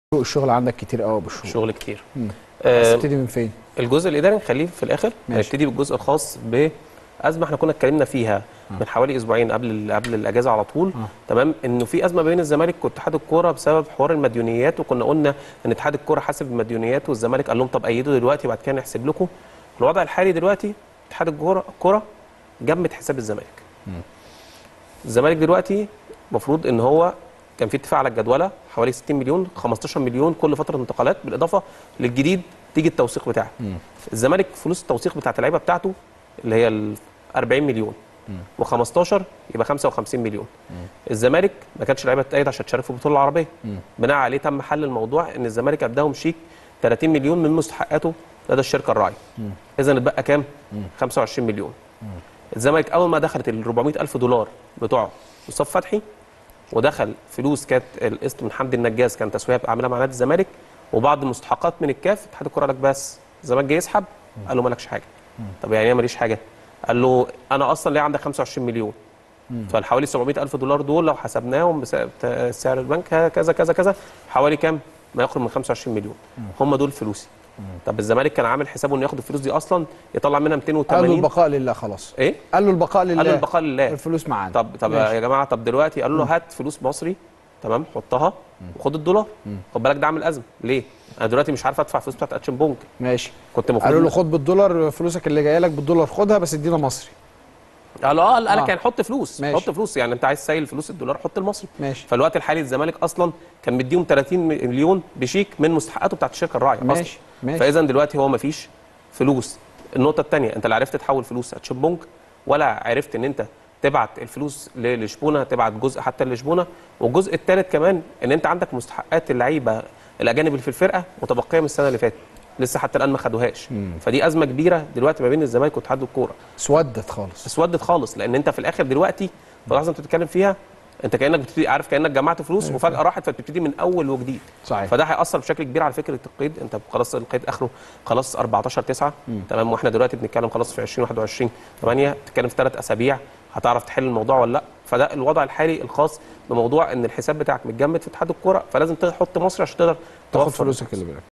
الشغل عندك كتير قوي بالشغل شغل كتير مم. آه بس تبتدي من فين؟ الجزء الاداري نخليه في الاخر ماشي. نبتدي بالجزء الخاص بازمه احنا كنا اتكلمنا فيها من حوالي اسبوعين قبل ال- قبل الاجازه على طول آه. تمام انه في ازمه بين الزمالك واتحاد الكوره بسبب حوار المديونيات وكنا قلنا ان اتحاد الكوره حاسب المديونيات والزمالك قال لهم طب ايدوا دلوقتي بعد كده نحسب لكم الوضع الحالي دلوقتي اتحاد الكوره الكوره جمد حساب الزمالك الزمالك دلوقتي المفروض ان هو كان في اتفاق على الجدوله حوالي 60 مليون 15 مليون كل فتره انتقالات بالاضافه للجديد تيجي التوثيق بتاعه الزمالك فلوس التوثيق بتاعت اللعيبه بتاعته اللي هي ال 40 مليون و15 يبقى 55 مليون الزمالك ما كانش لعيبه تتأيد عشان تشارك في البطوله العربيه بناء عليه تم حل الموضوع ان الزمالك اداهم شيك 30 مليون من مستحقاته لدى الشركه الراعيه اذا اتبقى كام 25 مليون الزمالك اول ما دخلت ال 400 الف دولار بتوع مصطفى فتحي ودخل فلوس كانت القسط من حمدي النجاز كان تسويه عاملها مع نادي الزمالك وبعض المستحقات من الكاف اتحاد الكوره قال لك بس الزمالك جه يسحب قال له مالكش حاجه طب يعني ايه ماليش حاجه قال له انا اصلا ليه عندك 25 مليون فالحوالي 700 الف دولار دول لو حسبناهم بسعر البنك كذا كذا كذا حوالي كام ما يقرب من 25 مليون هم دول فلوسي طب الزمالك كان عامل حسابه انه ياخد الفلوس دي اصلا يطلع منها قال له 280 البقاء لله خلاص ايه قال له البقاء لله قال له البقاء لله الفلوس معانا طب طب ماشي. يا جماعه طب دلوقتي قالوا له هات فلوس مصري تمام حطها وخد الدولار خد بالك ده عامل ازمه ليه؟ انا دلوقتي مش عارف ادفع فلوس بتاعت اتشن بونج ماشي كنت المفروض قالوا له خد بالدولار فلوسك اللي جايه لك بالدولار خدها بس ادينا مصري قال اه قال آه. لك يعني حط فلوس ماشي. حط فلوس يعني انت عايز تسيل فلوس الدولار حط المصري ماشي فالوقت الحالي الزمالك اصلا كان مديهم 30 مليون بشيك من مستحقاته بتاعت الشركه الراعيه ماشي، اصلا ماشي. فاذا دلوقتي هو مفيش فلوس النقطه الثانيه انت لا عرفت تحول فلوس اتشن بونج ولا عرفت ان انت تبعت الفلوس ل- لشبونه تبعت جزء حتى لشبونه والجزء الثالث كمان ان انت عندك مستحقات اللعيبه الاجانب اللي في الفرقه متبقيه من السنه اللي فاتت لسه حتى الان ما خدوهاش فدي ازمه كبيره دلوقتي ما بين الزمالك واتحاد الكوره اسودت خالص اسودت خالص لان انت في الاخر دلوقتي في اللحظه انت بتتكلم فيها انت كانك بتبتدي عارف كانك جمعت فلوس وفجاه راحت فبتبتدي من اول وجديد صحيح. فده هياثر بشكل كبير على فكره القيد انت خلاص القيد اخره خلاص 14 9 تمام واحنا دلوقتي بنتكلم خلاص في 2021 8 بتتكلم في ثلاث اسابيع هتعرف تحل الموضوع ولا لا فده الوضع الحالي الخاص بموضوع ان الحساب بتاعك متجمد في اتحاد الكوره فلازم تحط مصري عشان تقدر تاخد توفر فلوسك اللي بالك